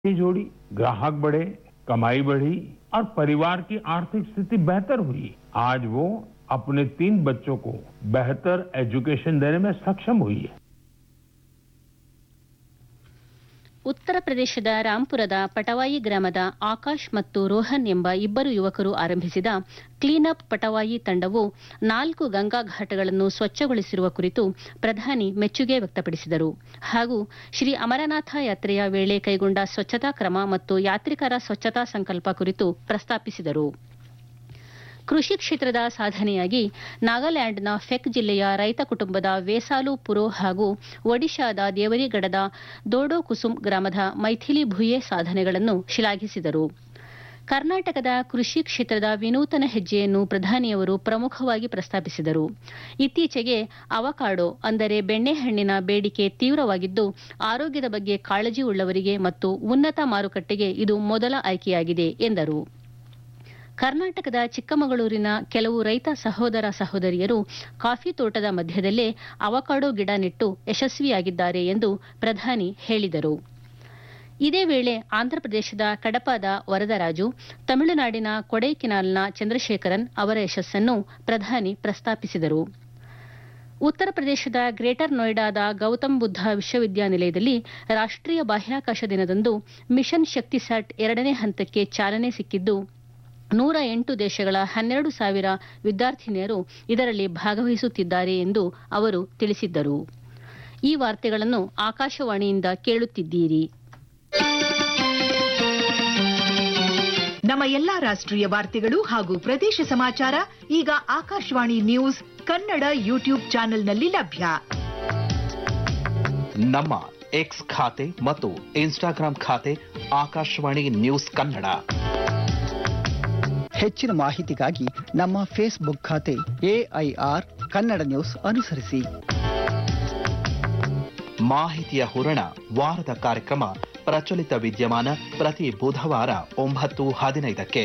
जोड़ी ग्राहक बढ़े कमाई बढ़ी और परिवार की आर्थिक स्थिति बेहतर हुई आज वो अपने तीन बच्चों को बेहतर एजुकेशन देने में सक्षम हुई है ಉತ್ತರ ಪ್ರದೇಶದ ರಾಂಪುರದ ಪಟವಾಯಿ ಗ್ರಾಮದ ಆಕಾಶ್ ಮತ್ತು ರೋಹನ್ ಎಂಬ ಇಬ್ಬರು ಯುವಕರು ಆರಂಭಿಸಿದ ಕ್ಲೀನ್ಅಪ್ ಪಟವಾಯಿ ತಂಡವು ನಾಲ್ಕು ಗಂಗಾ ಘಾಟಗಳನ್ನು ಸ್ವಚ್ಛಗೊಳಿಸಿರುವ ಕುರಿತು ಪ್ರಧಾನಿ ಮೆಚ್ಚುಗೆ ವ್ಯಕ್ತಪಡಿಸಿದರು ಹಾಗೂ ಶ್ರೀ ಅಮರನಾಥ ಯಾತ್ರೆಯ ವೇಳೆ ಕೈಗೊಂಡ ಸ್ವಚ್ಛತಾ ಕ್ರಮ ಮತ್ತು ಯಾತ್ರಿಕರ ಸ್ವಚ್ಛತಾ ಸಂಕಲ್ಪ ಕುರಿತು ಪ್ರಸ್ತಾಪಿಸಿದರು ಕೃಷಿ ಕ್ಷೇತ್ರದ ಸಾಧನೆಯಾಗಿ ನಾಗಾಲ್ಯಾಂಡ್ನ ಫೆಕ್ ಜಿಲ್ಲೆಯ ರೈತ ಕುಟುಂಬದ ವೇಸಾಲು ಪುರೋ ಹಾಗೂ ಒಡಿಶಾದ ದೇವರಿಗಡದ ದೋಡೋ ಕುಸುಮ್ ಗ್ರಾಮದ ಮೈಥಿಲಿ ಭುಯೆ ಸಾಧನೆಗಳನ್ನು ಶ್ಲಾಘಿಸಿದರು ಕರ್ನಾಟಕದ ಕೃಷಿ ಕ್ಷೇತ್ರದ ವಿನೂತನ ಹೆಜ್ಜೆಯನ್ನು ಪ್ರಧಾನಿಯವರು ಪ್ರಮುಖವಾಗಿ ಪ್ರಸ್ತಾಪಿಸಿದರು ಇತ್ತೀಚೆಗೆ ಅವಕಾಡೋ ಅಂದರೆ ಬೆಣ್ಣೆಹಣ್ಣಿನ ಬೇಡಿಕೆ ತೀವ್ರವಾಗಿದ್ದು ಆರೋಗ್ಯದ ಬಗ್ಗೆ ಕಾಳಜಿ ಉಳ್ಳವರಿಗೆ ಮತ್ತು ಉನ್ನತ ಮಾರುಕಟ್ಟೆಗೆ ಇದು ಮೊದಲ ಆಯ್ಕೆಯಾಗಿದೆ ಎಂದರು ಕರ್ನಾಟಕದ ಚಿಕ್ಕಮಗಳೂರಿನ ಕೆಲವು ರೈತ ಸಹೋದರ ಸಹೋದರಿಯರು ಕಾಫಿ ತೋಟದ ಮಧ್ಯದಲ್ಲೇ ಅವಕಾಡೋ ಗಿಡ ನೆಟ್ಟು ಯಶಸ್ವಿಯಾಗಿದ್ದಾರೆ ಎಂದು ಪ್ರಧಾನಿ ಹೇಳಿದರು ಇದೇ ವೇಳೆ ಆಂಧ್ರಪ್ರದೇಶದ ಕಡಪದ ವರದರಾಜು ತಮಿಳುನಾಡಿನ ಕೊಡೈಕೆನಾಲ್ನ ಚಂದ್ರಶೇಖರನ್ ಅವರ ಯಶಸ್ಸನ್ನು ಪ್ರಧಾನಿ ಪ್ರಸ್ತಾಪಿಸಿದರು ಉತ್ತರ ಪ್ರದೇಶದ ಗ್ರೇಟರ್ ನೋಯ್ಡಾದ ಗೌತಮ್ ಬುದ್ಧ ವಿಶ್ವವಿದ್ಯಾನಿಲಯದಲ್ಲಿ ರಾಷ್ಟೀಯ ಬಾಹ್ಯಾಕಾಶ ದಿನದಂದು ಮಿಷನ್ ಶಕ್ತಿಸ್ಯಾಟ್ ಎರಡನೇ ಹಂತಕ್ಕೆ ಚಾಲನೆ ಸಿಕ್ಕಿದ್ದು ನೂರ ಎಂಟು ದೇಶಗಳ ಹನ್ನೆರಡು ಸಾವಿರ ವಿದ್ಯಾರ್ಥಿನಿಯರು ಇದರಲ್ಲಿ ಭಾಗವಹಿಸುತ್ತಿದ್ದಾರೆ ಎಂದು ಅವರು ತಿಳಿಸಿದ್ದರು ಈ ವಾರ್ತೆಗಳನ್ನು ಆಕಾಶವಾಣಿಯಿಂದ ಕೇಳುತ್ತಿದ್ದೀರಿ ನಮ್ಮ ಎಲ್ಲಾ ರಾಷ್ಟ್ರೀಯ ವಾರ್ತೆಗಳು ಹಾಗೂ ಪ್ರದೇಶ ಸಮಾಚಾರ ಈಗ ಆಕಾಶವಾಣಿ ನ್ಯೂಸ್ ಕನ್ನಡ ಯೂಟ್ಯೂಬ್ ಚಾನೆಲ್ನಲ್ಲಿ ಲಭ್ಯ ನಮ್ಮ ಎಕ್ಸ್ ಖಾತೆ ಮತ್ತು ಇನ್ಸ್ಟಾಗ್ರಾಂ ಖಾತೆ ಆಕಾಶವಾಣಿ ನ್ಯೂಸ್ ಕನ್ನಡ ಹೆಚ್ಚಿನ ಮಾಹಿತಿಗಾಗಿ ನಮ್ಮ ಫೇಸ್ಬುಕ್ ಖಾತೆ ಎಐಆರ್ ಕನ್ನಡ ನ್ಯೂಸ್ ಅನುಸರಿಸಿ ಮಾಹಿತಿಯ ಹೂರಣ ವಾರದ ಕಾರ್ಯಕ್ರಮ ಪ್ರಚಲಿತ ವಿದ್ಯಮಾನ ಪ್ರತಿ ಬುಧವಾರ ಒಂಬತ್ತು ಹದಿನೈದಕ್ಕೆ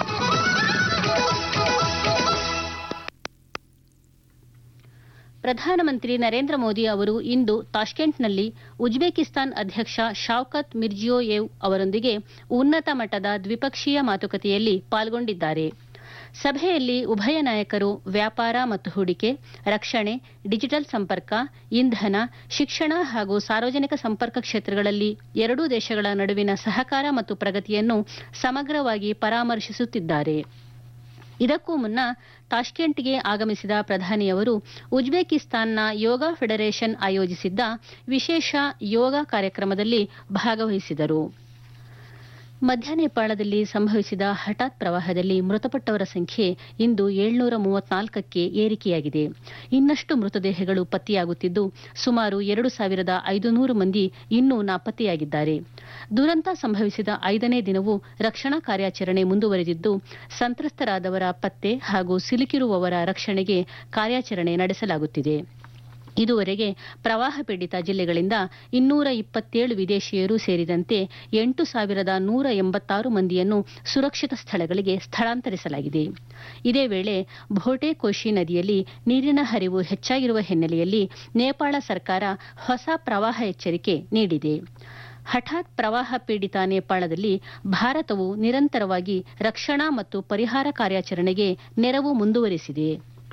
ಪ್ರಧಾನಮಂತ್ರಿ ನರೇಂದ್ರ ಮೋದಿ ಅವರು ಇಂದು ತಾಷ್ಕೆಂಟ್ನಲ್ಲಿ ಉಜ್ಬೇಕಿಸ್ತಾನ್ ಅಧ್ಯಕ್ಷ ಶಾವ್ಕತ್ ಮಿರ್ಜಿಯೋಯೆವ್ ಅವರೊಂದಿಗೆ ಉನ್ನತ ಮಟ್ಟದ ದ್ವಿಪಕ್ಷೀಯ ಮಾತುಕತೆಯಲ್ಲಿ ಪಾಲ್ಗೊಂಡಿದ್ದಾರೆ ಸಭೆಯಲ್ಲಿ ಉಭಯ ನಾಯಕರು ವ್ಯಾಪಾರ ಮತ್ತು ಹೂಡಿಕೆ ರಕ್ಷಣೆ ಡಿಜಿಟಲ್ ಸಂಪರ್ಕ ಇಂಧನ ಶಿಕ್ಷಣ ಹಾಗೂ ಸಾರ್ವಜನಿಕ ಸಂಪರ್ಕ ಕ್ಷೇತ್ರಗಳಲ್ಲಿ ಎರಡೂ ದೇಶಗಳ ನಡುವಿನ ಸಹಕಾರ ಮತ್ತು ಪ್ರಗತಿಯನ್ನು ಸಮಗ್ರವಾಗಿ ಪರಾಮರ್ಶಿಸುತ್ತಿದ್ದಾರೆ ಇದಕ್ಕೂ ಮುನ್ನ ತಾಷ್ಕೆಂಟ್ಗೆ ಆಗಮಿಸಿದ ಪ್ರಧಾನಿಯವರು ಉಜ್ಬೇಕಿಸ್ತಾನ್ನ ಯೋಗ ಫೆಡರೇಷನ್ ಆಯೋಜಿಸಿದ್ದ ವಿಶೇಷ ಯೋಗ ಕಾರ್ಯಕ್ರಮದಲ್ಲಿ ಭಾಗವಹಿಸಿದರು ಮಧ್ಯ ನೇಪಾಳದಲ್ಲಿ ಸಂಭವಿಸಿದ ಹಠಾತ್ ಪ್ರವಾಹದಲ್ಲಿ ಮೃತಪಟ್ಟವರ ಸಂಖ್ಯೆ ಇಂದು ಏಳ್ನೂರ ಮೂವತ್ನಾಲ್ಕಕ್ಕೆ ಏರಿಕೆಯಾಗಿದೆ ಇನ್ನಷ್ಟು ಮೃತದೇಹಗಳು ಪತ್ತೆಯಾಗುತ್ತಿದ್ದು ಸುಮಾರು ಎರಡು ಸಾವಿರದ ಐದುನೂರು ಮಂದಿ ಇನ್ನೂ ನಾಪತ್ತೆಯಾಗಿದ್ದಾರೆ ದುರಂತ ಸಂಭವಿಸಿದ ಐದನೇ ದಿನವೂ ರಕ್ಷಣಾ ಕಾರ್ಯಾಚರಣೆ ಮುಂದುವರೆದಿದ್ದು ಸಂತ್ರಸ್ತರಾದವರ ಪತ್ತೆ ಹಾಗೂ ಸಿಲುಕಿರುವವರ ರಕ್ಷಣೆಗೆ ಕಾರ್ಯಾಚರಣೆ ನಡೆಸಲಾಗುತ್ತಿದೆ ಇದುವರೆಗೆ ಪ್ರವಾಹ ಪೀಡಿತ ಜಿಲ್ಲೆಗಳಿಂದ ಇನ್ನೂರ ಇಪ್ಪತ್ತೇಳು ವಿದೇಶಿಯರು ಸೇರಿದಂತೆ ಎಂಟು ಸಾವಿರದ ನೂರ ಎಂಬತ್ತಾರು ಮಂದಿಯನ್ನು ಸುರಕ್ಷಿತ ಸ್ಥಳಗಳಿಗೆ ಸ್ಥಳಾಂತರಿಸಲಾಗಿದೆ ಇದೇ ವೇಳೆ ಭೋಟೆ ಕೋಶಿ ನದಿಯಲ್ಲಿ ನೀರಿನ ಹರಿವು ಹೆಚ್ಚಾಗಿರುವ ಹಿನ್ನೆಲೆಯಲ್ಲಿ ನೇಪಾಳ ಸರ್ಕಾರ ಹೊಸ ಪ್ರವಾಹ ಎಚ್ಚರಿಕೆ ನೀಡಿದೆ ಹಠಾತ್ ಪ್ರವಾಹ ಪೀಡಿತ ನೇಪಾಳದಲ್ಲಿ ಭಾರತವು ನಿರಂತರವಾಗಿ ರಕ್ಷಣಾ ಮತ್ತು ಪರಿಹಾರ ಕಾರ್ಯಾಚರಣೆಗೆ ನೆರವು ಮುಂದುವರೆಸಿದೆ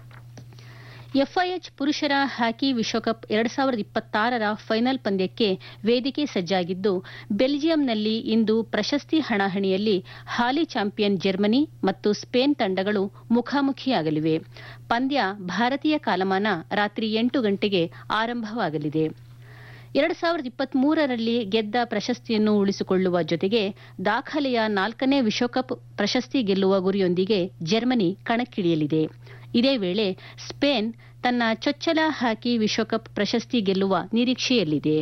ಎಫ್ಐಎಚ್ ಪುರುಷರ ಹಾಕಿ ವಿಶ್ವಕಪ್ ಎರಡ್ ಸಾವಿರದ ಇಪ್ಪತ್ತಾರರ ಫೈನಲ್ ಪಂದ್ಯಕ್ಕೆ ವೇದಿಕೆ ಸಜ್ಜಾಗಿದ್ದು ಬೆಲ್ಜಿಯಂನಲ್ಲಿ ಇಂದು ಪ್ರಶಸ್ತಿ ಹಣಾಹಣಿಯಲ್ಲಿ ಹಾಲಿ ಚಾಂಪಿಯನ್ ಜರ್ಮನಿ ಮತ್ತು ಸ್ಪೇನ್ ತಂಡಗಳು ಮುಖಾಮುಖಿಯಾಗಲಿವೆ ಪಂದ್ಯ ಭಾರತೀಯ ಕಾಲಮಾನ ರಾತ್ರಿ ಎಂಟು ಗಂಟೆಗೆ ಆರಂಭವಾಗಲಿದೆ ಎರಡ್ ಸಾವಿರದ ಇಪ್ಪತ್ಮೂರರಲ್ಲಿ ಗೆದ್ದ ಪ್ರಶಸ್ತಿಯನ್ನು ಉಳಿಸಿಕೊಳ್ಳುವ ಜೊತೆಗೆ ದಾಖಲೆಯ ನಾಲ್ಕನೇ ವಿಶ್ವಕಪ್ ಪ್ರಶಸ್ತಿ ಗೆಲ್ಲುವ ಗುರಿಯೊಂದಿಗೆ ಜರ್ಮನಿ ಕಣಕ್ಕಿಳಿಯಲಿದೆ ಇದೇ ವೇಳೆ ಸ್ಪೇನ್ ತನ್ನ ಚೊಚ್ಚಲ ಹಾಕಿ ವಿಶ್ವಕಪ್ ಪ್ರಶಸ್ತಿ ಗೆಲ್ಲುವ ನಿರೀಕ್ಷೆಯಲ್ಲಿದೆ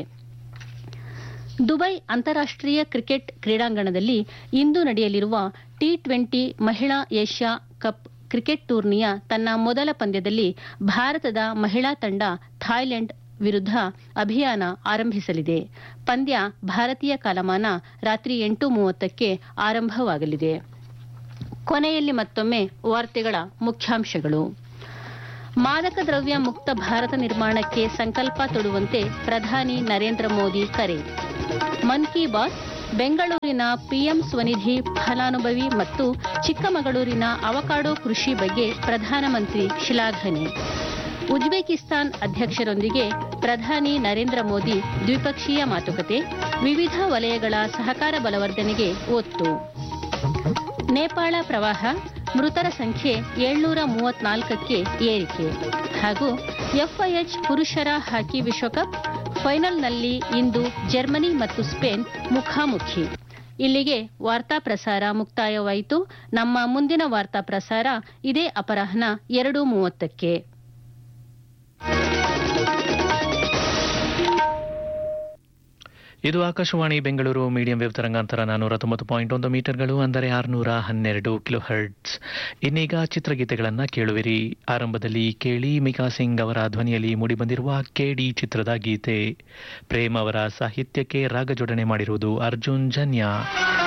ದುಬೈ ಅಂತಾರಾಷ್ಟೀಯ ಕ್ರಿಕೆಟ್ ಕ್ರೀಡಾಂಗಣದಲ್ಲಿ ಇಂದು ನಡೆಯಲಿರುವ ಟಿ ಟ್ವೆಂಟಿ ಮಹಿಳಾ ಏಷ್ಯಾ ಕಪ್ ಕ್ರಿಕೆಟ್ ಟೂರ್ನಿಯ ತನ್ನ ಮೊದಲ ಪಂದ್ಯದಲ್ಲಿ ಭಾರತದ ಮಹಿಳಾ ತಂಡ ಥಾಯ್ಲೆಂಡ್ ವಿರುದ್ಧ ಅಭಿಯಾನ ಆರಂಭಿಸಲಿದೆ ಪಂದ್ಯ ಭಾರತೀಯ ಕಾಲಮಾನ ರಾತ್ರಿ ಎಂಟು ಮೂವತ್ತಕ್ಕೆ ಆರಂಭವಾಗಲಿದೆ ಕೊನೆಯಲ್ಲಿ ಮತ್ತೊಮ್ಮೆ ವಾರ್ತೆಗಳ ಮುಖ್ಯಾಂಶಗಳು ಮಾದಕ ದ್ರವ್ಯ ಮುಕ್ತ ಭಾರತ ನಿರ್ಮಾಣಕ್ಕೆ ಸಂಕಲ್ಪ ತೊಡುವಂತೆ ಪ್ರಧಾನಿ ನರೇಂದ್ರ ಮೋದಿ ಕರೆ ಮನ್ ಕಿ ಬಾತ್ ಬೆಂಗಳೂರಿನ ಪಿಎಂ ಸ್ವನಿಧಿ ಫಲಾನುಭವಿ ಮತ್ತು ಚಿಕ್ಕಮಗಳೂರಿನ ಅವಕಾಡೋ ಕೃಷಿ ಬಗ್ಗೆ ಪ್ರಧಾನಮಂತ್ರಿ ಶ್ಲಾಘನೆ ಉಜ್ಬೇಕಿಸ್ತಾನ್ ಅಧ್ಯಕ್ಷರೊಂದಿಗೆ ಪ್ರಧಾನಿ ನರೇಂದ್ರ ಮೋದಿ ದ್ವಿಪಕ್ಷೀಯ ಮಾತುಕತೆ ವಿವಿಧ ವಲಯಗಳ ಸಹಕಾರ ಬಲವರ್ಧನೆಗೆ ಒತ್ತು ನೇಪಾಳ ಪ್ರವಾಹ ಮೃತರ ಸಂಖ್ಯೆ ಏಳ್ನೂರ ಮೂವತ್ನಾಲ್ಕಕ್ಕೆ ಏರಿಕೆ ಹಾಗೂ ಎಫ್ಐಎಚ್ ಪುರುಷರ ಹಾಕಿ ವಿಶ್ವಕಪ್ ಫೈನಲ್ನಲ್ಲಿ ಇಂದು ಜರ್ಮನಿ ಮತ್ತು ಸ್ಪೇನ್ ಮುಖಾಮುಖಿ ಇಲ್ಲಿಗೆ ವಾರ್ತಾ ಪ್ರಸಾರ ಮುಕ್ತಾಯವಾಯಿತು ನಮ್ಮ ಮುಂದಿನ ವಾರ್ತಾ ಪ್ರಸಾರ ಇದೇ ಅಪರಾಹ್ನ ಎರಡು ಮೂವತ್ತಕ್ಕೆ ಇದು ಆಕಾಶವಾಣಿ ಬೆಂಗಳೂರು ಮೀಡಿಯಂ ವೇವ್ ತರಂಗಾಂತರ ನಾನೂರ ತೊಂಬತ್ತು ಪಾಯಿಂಟ್ ಒಂದು ಮೀಟರ್ಗಳು ಅಂದರೆ ಆರುನೂರ ಹನ್ನೆರಡು ಕಿಲೋ ಹರ್ಟ್ಸ್ ಇನ್ನೀಗ ಚಿತ್ರಗೀತೆಗಳನ್ನು ಕೇಳುವಿರಿ ಆರಂಭದಲ್ಲಿ ಕೇಳಿ ಮಿಕಾ ಸಿಂಗ್ ಅವರ ಧ್ವನಿಯಲ್ಲಿ ಮೂಡಿಬಂದಿರುವ ಕೆಡಿ ಚಿತ್ರದ ಗೀತೆ ಪ್ರೇಮ್ ಅವರ ಸಾಹಿತ್ಯಕ್ಕೆ ರಾಗ ಜೋಡಣೆ ಮಾಡಿರುವುದು ಅರ್ಜುನ್ ಜನ್ಯ